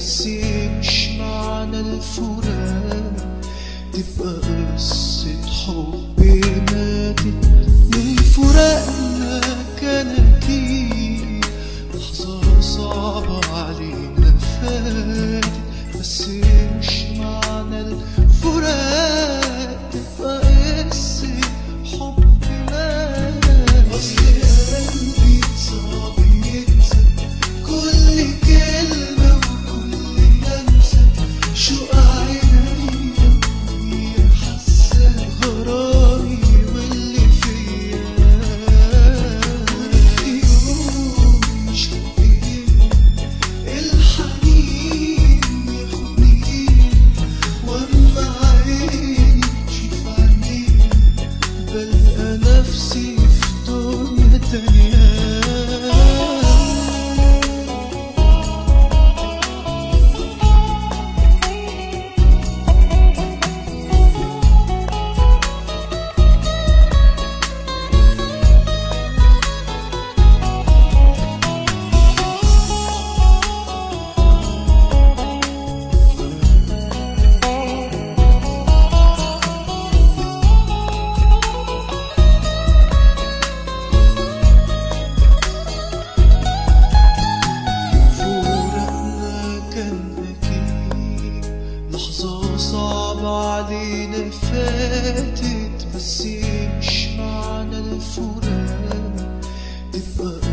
بس مش معنى الفراق تبقى قصة حب ماتت من فراقنا كان أكيد لحظة صعبة علينا فاتت بس مش معنى الفراق تبقى قصة حب ماتت أصل قلبي صعب ينسى كل كلمة وكل لمسة شوق عينيا وهي حاسة غرامي واللي فيا يوم مش كتير الحنين ياخدني واما عيني تشوف عينيا بلقى نفسي في دنيا تانية فراقنا كان أكيد لحظة صعبة علينا فاتت بس مش معنى الفراق تبقى